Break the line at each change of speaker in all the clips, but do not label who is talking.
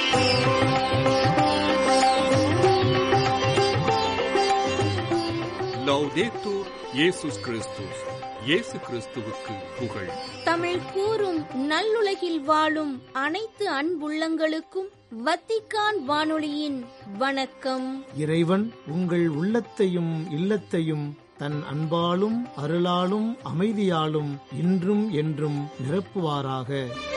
லௌதேத்தூர் இயேசுஸ் கிறிஸ்துஸ் இயேசு கிறிஸ்துவுக்கு புகழ்
தமிழ் கூறும் நல்லுலகில் வாழும் அனைத்து அன்புள்ளங்களுக்கும் வத்திக்கான் வானொலியின் வணக்கம்
இறைவன் உங்கள் உள்ளத்தையும் இல்லத்தையும் தன் அன்பாலும் அருளாலும் அமைதியாலும் இன்றும் என்றும் நிரப்புவாராக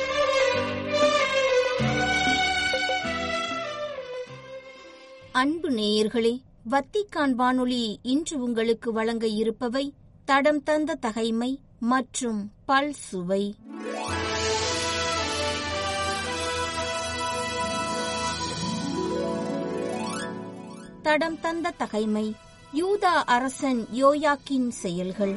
அன்பு நேயர்களே வத்திக்கான் வானொலி இன்று உங்களுக்கு வழங்க இருப்பவை தடம் தந்த தகைமை மற்றும் பல் சுவை தடம் தந்த தகைமை யூதா அரசன் யோயாக்கின் செயல்கள்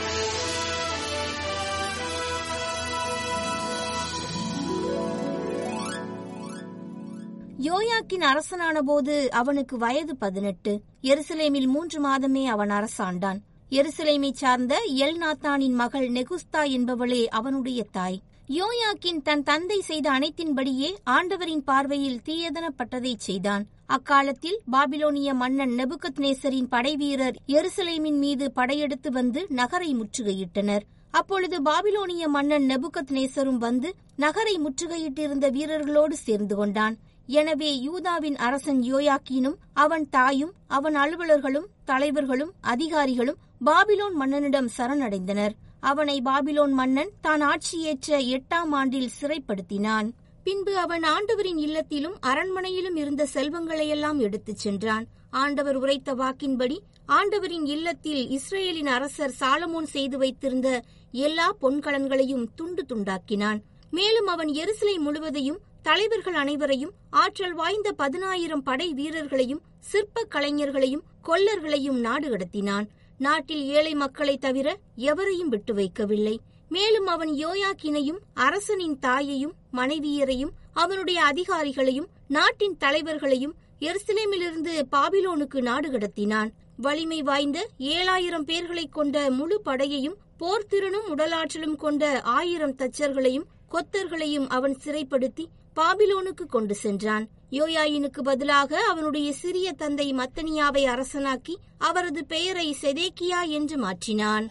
யோயாக்கின் அரசனான போது அவனுக்கு வயது பதினெட்டு எருசலேமில் மூன்று மாதமே அவன் அரசாண்டான் எருசலேமை சார்ந்த எல்நாத்தானின் மகள் நெகுஸ்தா என்பவளே அவனுடைய தாய் யோயாக்கின் தன் தந்தை செய்த அனைத்தின்படியே ஆண்டவரின் பார்வையில் தீயதனப்பட்டதைச் செய்தான் அக்காலத்தில் பாபிலோனிய மன்னன் நெபுகத் நேசரின் படைவீரர் எருசலேமின் மீது படையெடுத்து வந்து நகரை முற்றுகையிட்டனர் அப்பொழுது பாபிலோனிய மன்னன் நெபுகத் நேசரும் வந்து நகரை முற்றுகையிட்டிருந்த வீரர்களோடு சேர்ந்து கொண்டான் எனவே யூதாவின் அரசன் யோயாக்கீனும் அவன் தாயும் அவன் அலுவலர்களும் தலைவர்களும் அதிகாரிகளும் பாபிலோன் மன்னனிடம் சரணடைந்தனர் அவனை பாபிலோன் மன்னன் தான் ஆட்சியேற்ற எட்டாம் ஆண்டில் சிறைப்படுத்தினான் பின்பு அவன் ஆண்டவரின் இல்லத்திலும் அரண்மனையிலும் இருந்த செல்வங்களையெல்லாம் எடுத்துச் சென்றான் ஆண்டவர் உரைத்த வாக்கின்படி ஆண்டவரின் இல்லத்தில் இஸ்ரேலின் அரசர் சாலமோன் செய்து வைத்திருந்த எல்லா பொன்கலன்களையும் துண்டு துண்டாக்கினான் மேலும் அவன் எருசலை முழுவதையும் தலைவர்கள் அனைவரையும் ஆற்றல் வாய்ந்த பதினாயிரம் படை வீரர்களையும் சிற்ப கலைஞர்களையும் கொல்லர்களையும் நாடு கடத்தினான் நாட்டில் ஏழை மக்களை தவிர எவரையும் விட்டு வைக்கவில்லை மேலும் அவன் யோயாக்கினையும் அரசனின் தாயையும் மனைவியரையும் அவனுடைய அதிகாரிகளையும் நாட்டின் தலைவர்களையும் எருசலேமிலிருந்து பாபிலோனுக்கு நாடு கடத்தினான் வலிமை வாய்ந்த ஏழாயிரம் பேர்களை கொண்ட முழு படையையும் போர்த்திறனும் உடலாற்றலும் கொண்ட ஆயிரம் தச்சர்களையும் கொத்தர்களையும் அவன் சிறைப்படுத்தி பாபிலோனுக்கு கொண்டு சென்றான் யோயாயினுக்கு பதிலாக அவனுடைய சிறிய தந்தை மத்தனியாவை அரசனாக்கி அவரது பெயரை செதேக்கியா என்று மாற்றினான்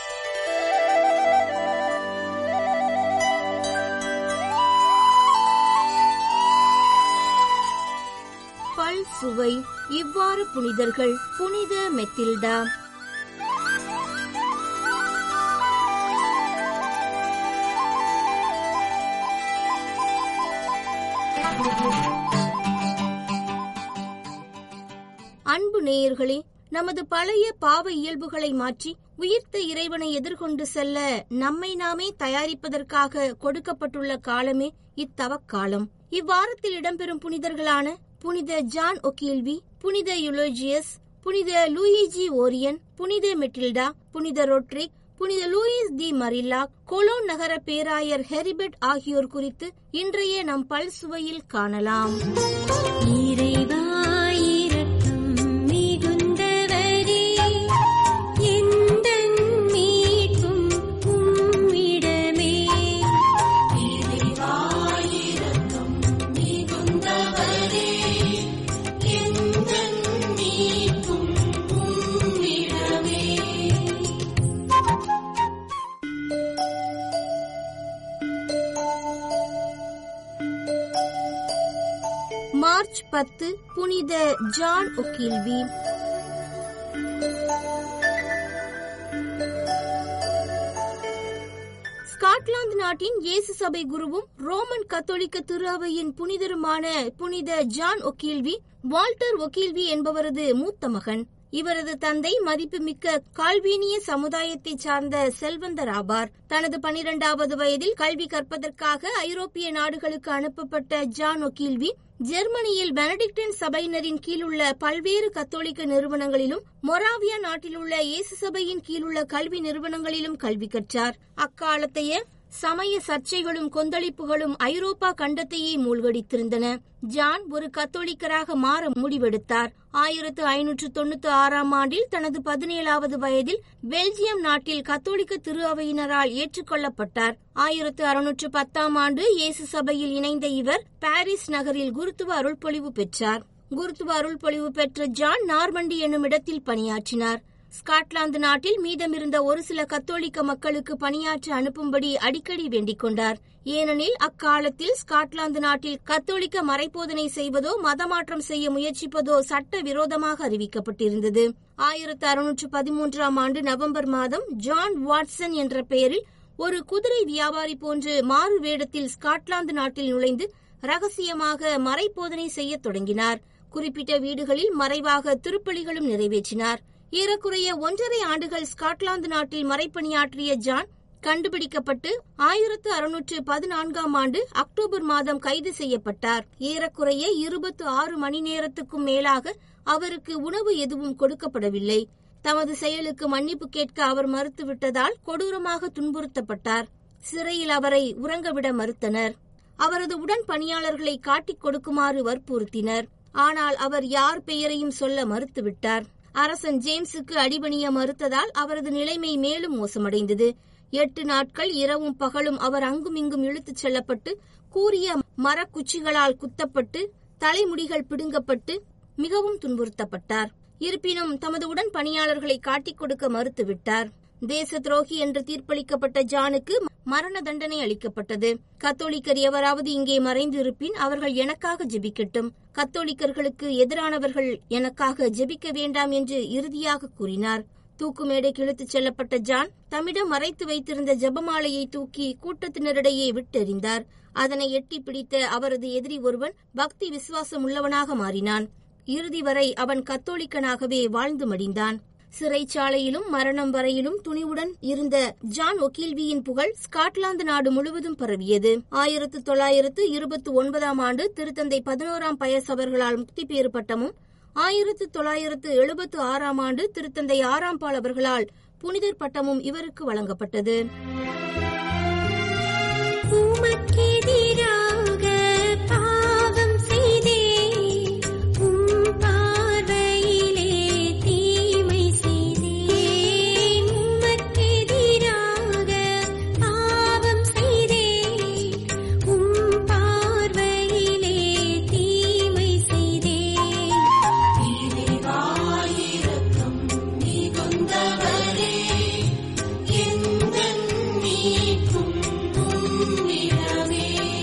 பல் சுவை இவ்வாறு புனிதர்கள் புனித மெத்தில்டா அன்பு நேயர்களே நமது பழைய பாவ இயல்புகளை மாற்றி உயிர்த்த இறைவனை எதிர்கொண்டு செல்ல நம்மை நாமே தயாரிப்பதற்காக கொடுக்கப்பட்டுள்ள காலமே இத்தவக்காலம் இவ்வாரத்தில் இடம்பெறும் புனிதர்களான புனித ஜான் ஒகீல்வி புனித யுலோஜியஸ் புனித லூயிஜி ஓரியன் புனித மெட்டில்டா புனித ரொட்ரிக் புனித லூயிஸ் தி மரில்லா கொலோன் நகர பேராயர் ஹெரிபெட் ஆகியோர் குறித்து இன்றைய நம் பல் சுவையில் காணலாம்
இறைவா இரக்கம் மிகுந்தவரே எந்தன் மீட்பும் உம்மிடமே இறைவா இரக்கம் மிகுந்தவரே எந்தன் மீட்பும் உம்மிடமே
மார்ச் பத்து புனித ஜான் ஒகில்வி ஸ்காட்லாந்து நாட்டின் இயேசு சபை குருவும் ரோமன் கத்தோலிக்க திரு அவையின் புனிதருமான புனித ஜான் ஒகீல்வி வால்டர் ஒகீல்வி என்பவரது மூத்த மகன் இவரது தந்தை மதிப்புமிக்க கால்வீனிய சமுதாயத்தை சார்ந்த செல்வந்தர் ஆவார் தனது பனிரெண்டாவது வயதில் கல்வி கற்பதற்காக ஐரோப்பிய நாடுகளுக்கு அனுப்பப்பட்ட ஜான் ஒகீல்வி ஜெர்மனியில் பெனடிக்டின் சபையினரின் கீழுள்ள பல்வேறு கத்தோலிக்க நிறுவனங்களிலும் மொராவியா நாட்டிலுள்ள இயேசு சபையின் கீழுள்ள கல்வி நிறுவனங்களிலும் கல்வி கற்றார் அக்காலத்தைய சமய சர்ச்சைகளும் கொந்தளிப்புகளும் ஐரோப்பா கண்டத்தையே மூழ்கடித்திருந்தன ஜான் ஒரு கத்தோலிக்கராக மாற முடிவெடுத்தார் ஆயிரத்து ஐநூற்று தொண்ணூத்தி ஆறாம் ஆண்டில் தனது பதினேழாவது வயதில் பெல்ஜியம் நாட்டில் கத்தோலிக்க திரு அவையினரால் ஏற்றுக்கொள்ளப்பட்டார் ஆயிரத்து அறுநூற்று பத்தாம் ஆண்டு இயேசு சபையில் இணைந்த இவர் பாரிஸ் நகரில் குருத்துவ அருள்பொழிவு பெற்றார் குருத்துவ அருள்பொழிவு பெற்ற ஜான் நார்மண்டி என்னும் இடத்தில் பணியாற்றினார் ஸ்காட்லாந்து நாட்டில் மீதமிருந்த ஒரு சில கத்தோலிக்க மக்களுக்கு பணியாற்ற அனுப்பும்படி அடிக்கடி வேண்டிக் கொண்டார் ஏனெனில் அக்காலத்தில் ஸ்காட்லாந்து நாட்டில் கத்தோலிக்க மறைபோதனை செய்வதோ மதமாற்றம் செய்ய முயற்சிப்பதோ சட்ட விரோதமாக அறிவிக்கப்பட்டிருந்தது ஆயிரத்து அறுநூற்று பதிமூன்றாம் ஆண்டு நவம்பர் மாதம் ஜான் வாட்சன் என்ற பெயரில் ஒரு குதிரை வியாபாரி போன்று மாறு வேடத்தில் ஸ்காட்லாந்து நாட்டில் நுழைந்து ரகசியமாக மறைபோதனை செய்யத் தொடங்கினார் குறிப்பிட்ட வீடுகளில் மறைவாக திருப்பலிகளும் நிறைவேற்றினார் ஏறக்குறைய ஒன்றரை ஆண்டுகள் ஸ்காட்லாந்து நாட்டில் மறைப்பணியாற்றிய ஜான் கண்டுபிடிக்கப்பட்டு ஆயிரத்து அறுநூற்று பதினான்காம் ஆண்டு அக்டோபர் மாதம் கைது செய்யப்பட்டார் ஏறக்குறைய இருபத்து ஆறு மணி நேரத்துக்கும் மேலாக அவருக்கு உணவு எதுவும் கொடுக்கப்படவில்லை தமது செயலுக்கு மன்னிப்பு கேட்க அவர் மறுத்துவிட்டதால் கொடூரமாக துன்புறுத்தப்பட்டார் சிறையில் அவரை உறங்கவிட மறுத்தனர் அவரது உடன் பணியாளர்களை காட்டிக் கொடுக்குமாறு வற்புறுத்தினர் ஆனால் அவர் யார் பெயரையும் சொல்ல மறுத்துவிட்டார் அரசன் ஜேம்ஸுக்கு அடிபணிய மறுத்ததால் அவரது நிலைமை மேலும் மோசமடைந்தது எட்டு நாட்கள் இரவும் பகலும் அவர் அங்குமிங்கும் இழுத்துச் செல்லப்பட்டு கூரிய மரக்குச்சிகளால் குத்தப்பட்டு தலைமுடிகள் பிடுங்கப்பட்டு மிகவும் துன்புறுத்தப்பட்டார் இருப்பினும் தமது உடன் பணியாளர்களை காட்டிக் கொடுக்க மறுத்துவிட்டார் தேச துரோகி என்று தீர்ப்பளிக்கப்பட்ட ஜானுக்கு மரண தண்டனை அளிக்கப்பட்டது கத்தோலிக்கர் எவராவது இங்கே மறைந்து இருப்பின் அவர்கள் எனக்காக ஜெபிக்கட்டும் கத்தோலிக்கர்களுக்கு எதிரானவர்கள் எனக்காக ஜெபிக்க வேண்டாம் என்று இறுதியாக கூறினார் தூக்கு மேடைக்கு இழுத்துச் செல்லப்பட்ட ஜான் தம்மிடம் மறைத்து வைத்திருந்த ஜெபமாலையை தூக்கி கூட்டத்தினரிடையே விட்டெறிந்தார் அதனை எட்டி பிடித்த அவரது எதிரி ஒருவன் பக்தி விசுவாசம் உள்ளவனாக மாறினான் இறுதி வரை அவன் கத்தோலிக்கனாகவே வாழ்ந்து மடிந்தான் சிறைச்சாலையிலும் மரணம் வரையிலும் துணிவுடன் இருந்த ஜான் ஒக்கீல்வியின் புகழ் ஸ்காட்லாந்து நாடு முழுவதும் பரவியது ஆயிரத்து தொள்ளாயிரத்து இருபத்தி ஒன்பதாம் ஆண்டு திருத்தந்தை பதினோராம் பயஸ் அவர்களால் முக்தி பேறு பட்டமும் ஆயிரத்து தொள்ளாயிரத்து எழுபத்து ஆறாம் ஆண்டு திருத்தந்தை ஆறாம் பால் அவர்களால் புனிதர் பட்டமும் இவருக்கு வழங்கப்பட்டது
உமக்கெதிராக பாவம் செய்தேன் உம் பார்வையிலே தீமை செய்தேன் உமக்கெதிராக பாவம் செய்தேன் உம் பார்வையிலே தீமை செய்தேன் இறைவாயிரக்கம் மிகுந்தவரே எந்தன் மீட்பும் உம்மிடமே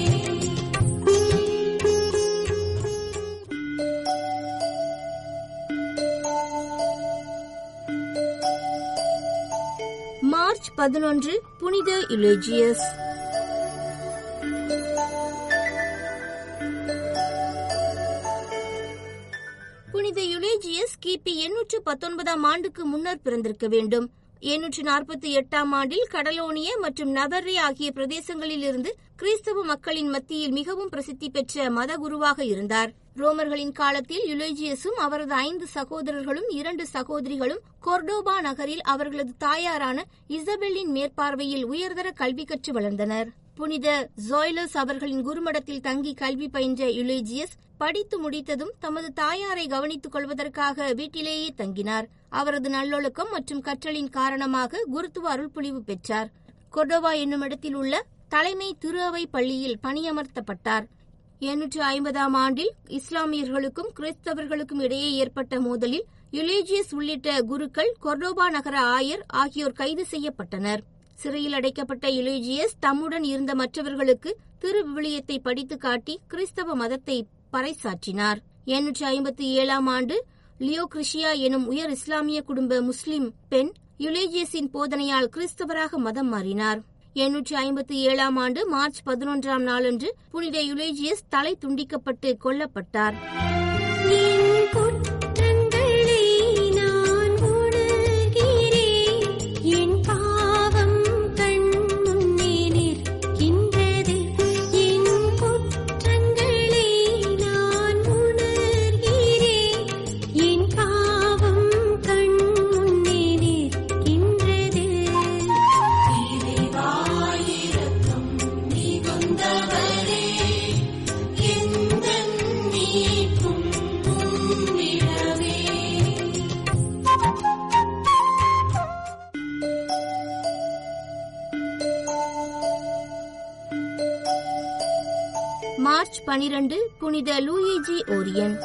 மார்ச் பதினொன்று புனித இலேஜியஸ் புனித யுலேஜியஸ் கிபி எண்ணூற்று பத்தொன்பதாம் ஆண்டுக்கு முன்னர் பிறந்திருக்க வேண்டும் எண்ணூற்று நாற்பத்தி எட்டாம் ஆண்டில் கடலோனிய மற்றும் நவர்ரே ஆகிய பிரதேசங்களில் இருந்து கிறிஸ்தவ மக்களின் மத்தியில் மிகவும் பிரசித்தி பெற்ற மத குருவாக இருந்தார் ரோமர்களின் காலத்தில் யுலேஜியஸும் அவரது ஐந்து சகோதரர்களும் இரண்டு சகோதரிகளும் கொர்டோபா நகரில் அவர்களது தாயாரான இசபெல்லின் மேற்பார்வையில் உயர்தர கல்வி கற்று வளர்ந்தனர் புனித ஜோய்லஸ் அவர்களின் குருமடத்தில் தங்கி கல்வி பயின்ற யுலேஜியஸ் படித்து முடித்ததும் தமது தாயாரை கவனித்துக் கொள்வதற்காக வீட்டிலேயே தங்கினார் அவரது நல்லொழுக்கம் மற்றும் கற்றலின் காரணமாக குருத்துவ அருள்பொழிவு பெற்றார் கொர்டோவா என்னும் இடத்தில் உள்ள தலைமை திரு அவை பள்ளியில் பணியமர்த்தப்பட்டார் எண்ணூற்று ஐம்பதாம் ஆண்டில் இஸ்லாமியர்களுக்கும் கிறிஸ்தவர்களுக்கும் இடையே ஏற்பட்ட மோதலில் யுலேஜியஸ் உள்ளிட்ட குருக்கள் கொர்டோபா நகர ஆயர் ஆகியோர் கைது செய்யப்பட்டனர் சிறையில் அடைக்கப்பட்ட யுலேஜியஸ் தம்முடன் இருந்த மற்றவர்களுக்கு திரு விவிலியத்தை படித்து காட்டி கிறிஸ்தவ மதத்தை பறைசாற்றினார் எண்ணூற்று ஐம்பத்தி ஏழாம் ஆண்டு லியோக்ரிஷியா எனும் உயர் இஸ்லாமிய குடும்ப முஸ்லிம் பெண் யுலேஜியஸின் போதனையால் கிறிஸ்தவராக மதம் மாறினார் எண்ணூற்று ஐம்பத்தி ஏழாம் ஆண்டு மார்ச் பதினொன்றாம் நாளன்று புனித யுலேஜியஸ் தலை துண்டிக்கப்பட்டு கொல்லப்பட்டார்
என் குற்றங்களை நான் உணர்கிறேன் என் பாவம் கண் முன்னே நிற்கின்றது என் குற்றங்களை நான் உணர்கிறேன் என் பாவம் கண் முன்னே நிற்கின்றது இறைவாயிரக்கம்
பனிரண்டு புனித லூயிஜி ஓரியன்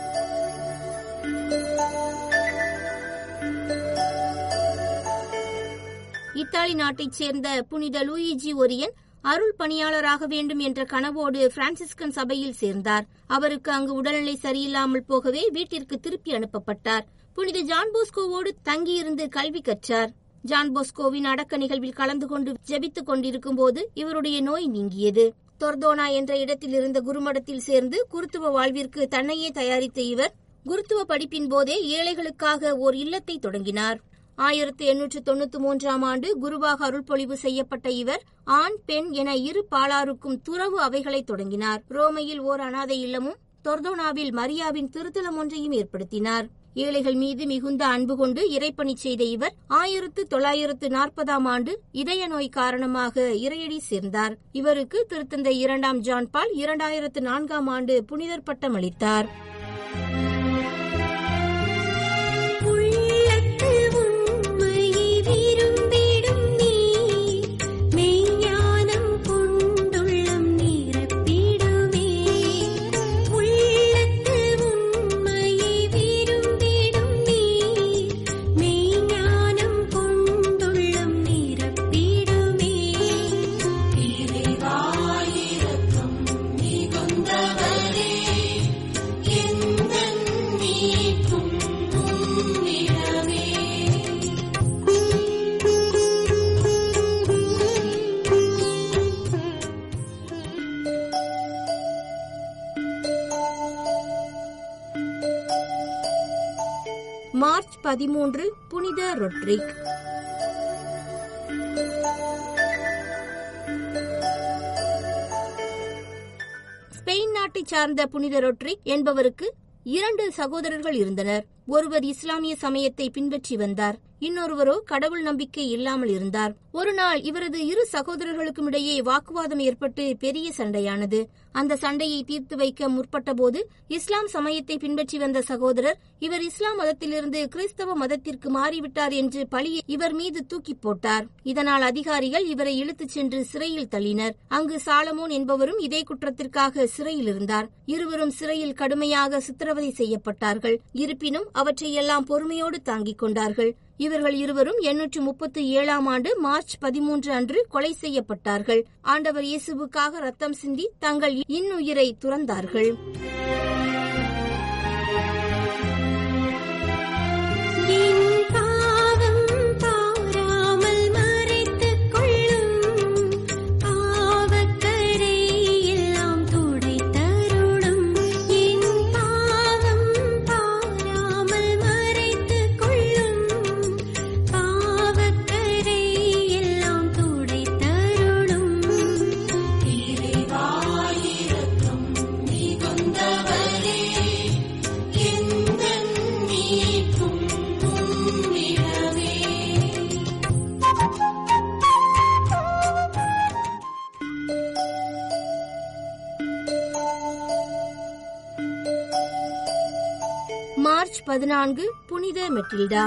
இத்தாலி நாட்டைச் சேர்ந்த புனித லூயிஜி ஒரியன் அருள் பணியாளராக வேண்டும் என்ற கனவோடு பிரான்சிஸ்கன் சபையில் சேர்ந்தார் அவருக்கு அங்கு உடல்நிலை சரியில்லாமல் போகவே வீட்டிற்கு திருப்பி அனுப்பப்பட்டார் புனித ஜான் போஸ்கோவோடு தங்கியிருந்து கல்வி கற்றார் ஜான் போஸ்கோவின் அடக்க நிகழ்வில் கலந்து கொண்டு ஜெபித்துக் கொண்டிருக்கும் போது இவருடைய நோய் நீங்கியது தொர்தோனா என்ற இடத்தில் இருந்த குருமடத்தில் சேர்ந்து குருத்துவ வாழ்விற்கு தன்னையே தயாரித்த இவர் குருத்துவ படிப்பின் போதே ஏழைகளுக்காக ஓர் இல்லத்தை தொடங்கினார் ஆயிரத்து எண்ணூற்று தொண்ணூத்தி மூன்றாம் ஆண்டு குருவாக அருள்பொழிவு செய்யப்பட்ட இவர் ஆண் பெண் என இரு பாலாருக்கும் துறவு அவைகளை தொடங்கினார் ரோமையில் ஓர் அனாதை இல்லமும் தொர்தோனாவில் மரியாவின் திருத்தலம் ஒன்றையும் ஏற்படுத்தினார் ஏழைகள் மீது மிகுந்த அன்பு கொண்டு இறைப்பணி செய்த இவர் ஆயிரத்து தொள்ளாயிரத்து நாற்பதாம் ஆண்டு இதய நோய் காரணமாக இறையடி சேர்ந்தார் இவருக்கு திருத்தந்தை இரண்டாம் ஜான் பால் இரண்டாயிரத்து நான்காம் ஆண்டு புனிதர் பட்டம் அளித்தார்
உள்ளத்து உண்மையை விரும்பிடும் நீ மெய்ஞானம் கொண்டுள்ளம் நிரப்பிடுமே உள்ளத்து உண்மையை விரும்பிடும் நீ மெய்ஞானம் கொண்டுள்ளம் நிரப்பிடுமே இறைவாயிரக்கம் மிகுந்தவரே எந்தன் மீட்பும் உம்மிடமே
மார்ச் பதிமூன்று புனித ரொட்ரிக் ஸ்பெயின் நாட்டைச் சார்ந்த புனித ரொட்ரிக் என்பவருக்கு இரண்டு சகோதரர்கள் இருந்தனர் ஒருவர் இஸ்லாமிய சமயத்தை பின்பற்றி வந்தார் இன்னொருவரோ கடவுள் நம்பிக்கை இல்லாமல் இருந்தார் ஒரு நாள் இவரது இரு சகோதரர்களுக்கும் இடையே வாக்குவாதம் ஏற்பட்டு பெரிய சண்டையானது அந்த சண்டையை தீர்த்து வைக்க முற்பட்டபோது இஸ்லாம் சமயத்தை பின்பற்றி வந்த சகோதரர் இவர் இஸ்லாம் மதத்திலிருந்து கிறிஸ்தவ மதத்திற்கு மாறிவிட்டார் என்று பழியை இவர் மீது தூக்கி போட்டார் இதனால் அதிகாரிகள் இவரை இழுத்துச் சென்று சிறையில் தள்ளினர் அங்கு சாலமோன் என்பவரும் இதே குற்றத்திற்காக சிறையில் இருந்தார் இருவரும் சிறையில் கடுமையாக சித்திரவதை செய்யப்பட்டார்கள் இருப்பினும் அவற்றையெல்லாம் பொறுமையோடு தாங்கிக் கொண்டார்கள் இவர்கள் இருவரும் எண்ணூற்று முப்பத்தி ஏழாம் ஆண்டு மார்ச் பதிமூன்று அன்று கொலை செய்யப்பட்டார்கள் ஆண்டவர் இயேசுவுக்காக ரத்தம் சிந்தி தங்கள் இன்னுயிரை துறந்தார்கள்
என் பாவம் பாராமல் மறைத்துக் கொள்ளும் பாவக்கரை எல்லாம் துடைத்தருளும் என் பாவம் பாராமல் மறைத்துக் கொள்ளும் பாவக்கரை எல்லாம் துடைத்தருளும் இறைவாயிரக்கம் மிகுந்தவரே எந்தன் மீட்பும் உம்மிடமே
மார்ச் பதினான்கு புனித மெட்டில்டா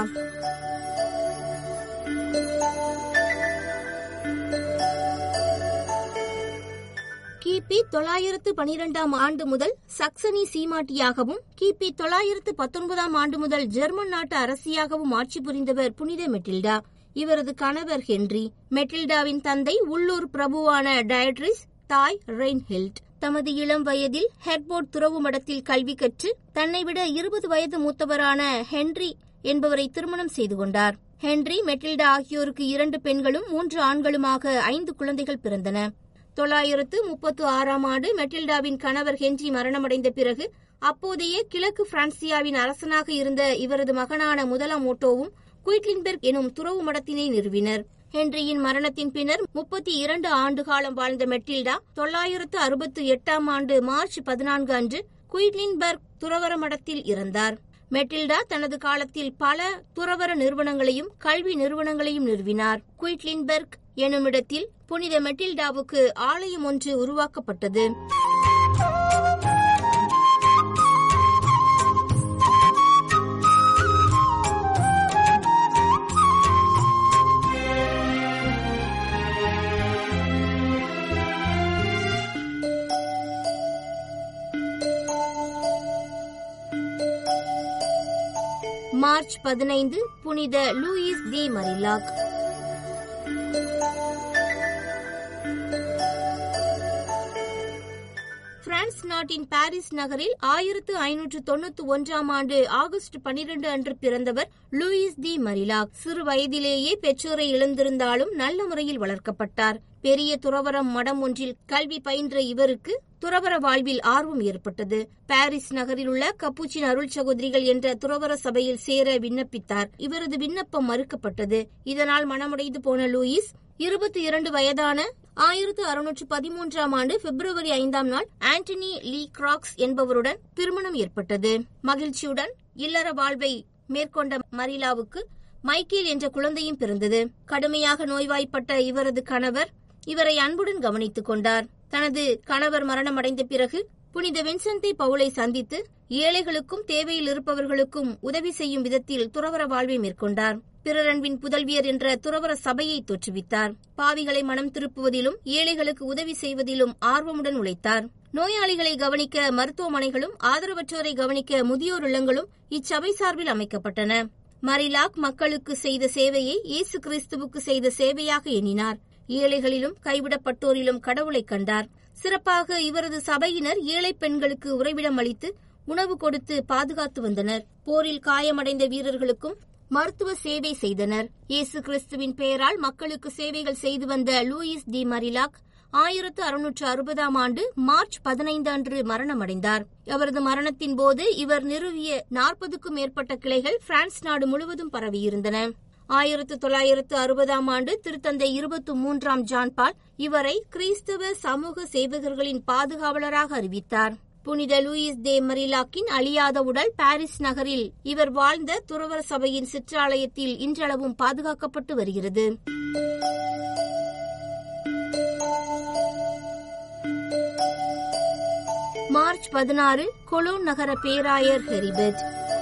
கிபி தொள்ளாயிரத்து பனிரெண்டாம் ஆண்டு முதல் சக்சனி சீமாட்டியாகவும் கிபி தொள்ளாயிரத்து பத்தொன்பதாம் ஆண்டு முதல் ஜெர்மன் நாட்டு அரசியாகவும் ஆட்சி புரிந்தவர் புனித மெட்டில்டா இவரது கணவர் ஹென்றி மெட்டில்டாவின் தந்தை உள்ளூர் பிரபுவான டயட்ரிஸ் தாய் ரெயின்ஹெல்ட் தமது இளம் வயதில் ஹெட்போர்ட் துறவு மடத்தில் கல்வி கற்று தன்னை விட இருபது வயது மூத்தவரான ஹென்றி என்பவரை திருமணம் செய்து கொண்டார் ஹென்றி மெட்டில்டா ஆகியோருக்கு இரண்டு பெண்களும் மூன்று ஆண்களுமாக ஐந்து குழந்தைகள் பிறந்தன தொள்ளாயிரத்து முப்பத்து ஆறாம் ஆண்டு மெட்டில்டாவின் கணவர் ஹென்றி மரணமடைந்த பிறகு அப்போதைய கிழக்கு பிரான்சியாவின் அரசனாக இருந்த இவரது மகனான முதலாம் ஓட்டோவும் குயிட்லின்பெர்க் எனும் துறவு மடத்தினை நிறுவினர் ஹென்ரியின் மரணத்தின் பின்னர் முப்பத்தி இரண்டு ஆண்டு காலம் வாழ்ந்த மெட்டில்டா தொள்ளாயிரத்து அறுபத்து எட்டாம் ஆண்டு மார்ச் பதினான்கு அன்று குயிட்லின்பெர்க் துறவர மடத்தில் இறந்தார் மெட்டில்டா தனது காலத்தில் பல துறவர நிறுவனங்களையும் கல்வி நிறுவனங்களையும் நிறுவினார் குயிட்லின்பெர்க் எனுமிடத்தில் புனித மெட்டில்டாவுக்கு ஆலயம் ஒன்று உருவாக்கப்பட்டது மார்ச் பதினைந்து புனித லூயிஸ் தி மரிலாக் பிரான்ஸ் நாட்டின் பாரிஸ் நகரில் ஆயிரத்து ஐநூற்று தொண்ணூத்தி ஒன்றாம் ஆண்டு ஆகஸ்ட் பனிரெண்டு அன்று பிறந்தவர் லூயிஸ் தி மரிலாக் சிறு வயதிலேயே பெற்றோரை இழந்திருந்தாலும் நல்ல முறையில் வளர்க்கப்பட்டார் பெரிய துறவரம் மடம் ஒன்றில் கல்வி பயின்ற இவருக்கு துறவர வாழ்வில் ஆர்வம் ஏற்பட்டது பாரிஸ் நகரில் உள்ள கப்புச்சின் அருள் சகோதரிகள் என்ற துறவர சபையில் சேர விண்ணப்பித்தார் இவரது விண்ணப்பம் மறுக்கப்பட்டது இதனால் மனமுடைந்து போன லூயிஸ் இருபத்தி இரண்டு வயதான ஆயிரத்து அறுநூற்று பதிமூன்றாம் ஆண்டு பிப்ரவரி ஐந்தாம் நாள் ஆண்டனி லீ கிராக்ஸ் என்பவருடன் திருமணம் ஏற்பட்டது மகிழ்ச்சியுடன் இல்லற வாழ்வை மேற்கொண்ட மரிலாவுக்கு மைக்கேல் என்ற குழந்தையும் பிறந்தது கடுமையாக நோய்வாய்ப்பட்ட இவரது கணவர் இவரை அன்புடன் கவனித்துக் கொண்டார் தனது கணவர் மரணமடைந்த பிறகு புனித வின்சென்டை பவுலை சந்தித்து ஏழைகளுக்கும் தேவையில் இருப்பவர்களுக்கும் உதவி செய்யும் விதத்தில் துறவர வாழ்வை மேற்கொண்டார் பிறரன்பின் புதல்வியர் என்ற துறவர சபையை தோற்றுவித்தார் பாவிகளை மனம் திருப்புவதிலும் ஏழைகளுக்கு உதவி செய்வதிலும் ஆர்வமுடன் உழைத்தார் நோயாளிகளை கவனிக்க மருத்துவமனைகளும் ஆதரவற்றோரை கவனிக்க முதியோர் இல்லங்களும் இச்சபை சார்பில் அமைக்கப்பட்டன மரிலாக் மக்களுக்கு செய்த சேவையை இயேசு கிறிஸ்துவுக்கு செய்த சேவையாக எண்ணினார் ஏழைகளிலும் கைவிடப்பட்டோரிலும் கடவுளை கண்டார் சிறப்பாக இவரது சபையினர் ஏழை பெண்களுக்கு உறைவிடம் அளித்து உணவு கொடுத்து பாதுகாத்து வந்தனர் போரில் காயமடைந்த வீரர்களுக்கும் மருத்துவ சேவை செய்தனர் இயேசு கிறிஸ்துவின் பெயரால் மக்களுக்கு சேவைகள் செய்து வந்த லூயிஸ் டி மரிலாக் ஆயிரத்து அறுநூற்று அறுபதாம் ஆண்டு மார்ச் பதினைந்து அன்று மரணமடைந்தார் அவரது மரணத்தின் போது இவர் நிறுவிய நாற்பதுக்கும் மேற்பட்ட கிளைகள் பிரான்ஸ் நாடு முழுவதும் பரவியிருந்தன ஆயிரத்து தொள்ளாயிரத்து அறுபதாம் ஆண்டு திருத்தந்தை இருபத்தி மூன்றாம் ஜான்பால் இவரை கிறிஸ்தவ சமூக சேவகர்களின் பாதுகாவலராக அறிவித்தார் புனித லூயிஸ் தே மரிலாக்கின் அழியாத உடல் பாரிஸ் நகரில் இவர் வாழ்ந்த துறவர சபையின் சிற்றாலயத்தில் இன்றளவும் பாதுகாக்கப்பட்டு வருகிறது மார்ச் பதினாறு கொலோன் நகர பேராயர் ஹெரிபெட்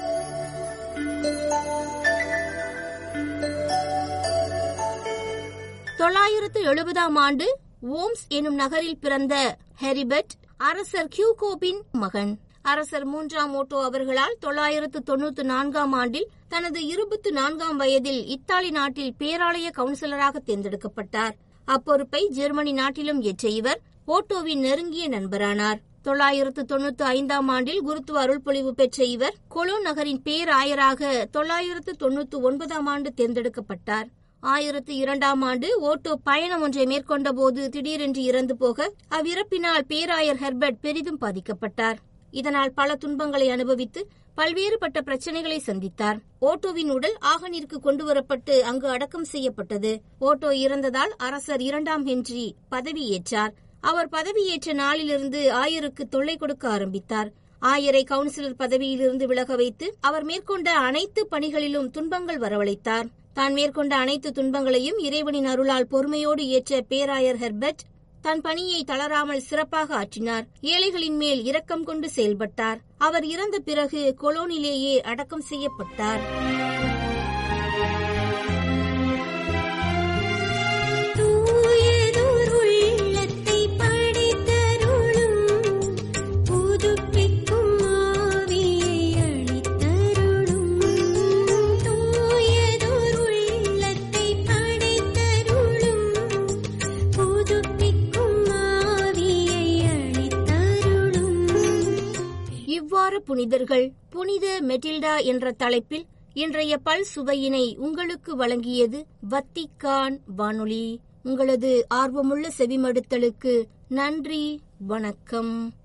தொள்ளாயிரத்து எழுபதாம் ஆண்டு ஓம்ஸ் எனும் நகரில் பிறந்த ஹெரிபெட் அரசர் கியூகோபின் மகன் அரசர் மூன்றாம் ஓட்டோ அவர்களால் தொள்ளாயிரத்து தொன்னூத்தி நான்காம் ஆண்டில் தனது இருபத்தி நான்காம் வயதில் இத்தாலி நாட்டில் பேராலய கவுன்சிலராக தேர்ந்தெடுக்கப்பட்டார் அப்பொறுப்பை ஜெர்மனி நாட்டிலும் ஏற்ற இவர் ஓட்டோவின் நெருங்கிய நண்பரானார் தொள்ளாயிரத்து தொண்ணூத்தி ஐந்தாம் ஆண்டில் குருத்துவ அருள்பொழிவு பெற்ற இவர் கொலோன் நகரின் பேராயராக தொள்ளாயிரத்து தொண்ணூத்தி ஒன்பதாம் ஆண்டு தேர்ந்தெடுக்கப்பட்டார் ஆயிரத்து இரண்டாம் ஆண்டு ஓட்டோ பயணம் ஒன்றை மேற்கொண்ட போது திடீரென்று இறந்து போக அவ்விறப்பினால் பேராயர் ஹெர்பர்ட் பெரிதும் பாதிக்கப்பட்டார் இதனால் பல துன்பங்களை அனுபவித்து பல்வேறுபட்ட பிரச்சனைகளை சந்தித்தார் ஓட்டோவின் உடல் ஆகனிற்கு கொண்டுவரப்பட்டு அங்கு அடக்கம் செய்யப்பட்டது ஓட்டோ இறந்ததால் அரசர் இரண்டாம் ஹென்றி பதவியேற்றார் அவர் பதவியேற்ற நாளிலிருந்து ஆயருக்கு தொல்லை கொடுக்க ஆரம்பித்தார் ஆயரை கவுன்சிலர் பதவியிலிருந்து விலக வைத்து அவர் மேற்கொண்ட அனைத்து பணிகளிலும் துன்பங்கள் வரவழைத்தார் தான் மேற்கொண்ட அனைத்து துன்பங்களையும் இறைவனின் அருளால் பொறுமையோடு ஏற்ற பேராயர் ஹெர்பர்ட் தன் பணியை தளராமல் சிறப்பாக ஆற்றினார் ஏழைகளின் மேல் இரக்கம் கொண்டு செயல்பட்டார் அவர் இறந்த பிறகு கொலோனிலேயே அடக்கம் செய்யப்பட்டார்
தூயதோர் உள்ளத்தை படைத்தருளும் புதுப்பிக்கும் ஆவியை அளித்தருளும் தூயதோர் உள்ளத்தை படைத்தருளும் புதுப்பிக்கும் ஆவியை அளித்தருளும்
இவ்வாறு புனிதர்கள் புனித மெட்டில்டா என்ற தலைப்பில் இன்றைய பல் சுவையினை உங்களுக்கு வழங்கியது வத்திக்கான் வானொலி உங்களது ஆர்வமுள்ள செவிமடுத்தலுக்கு நன்றி வணக்கம்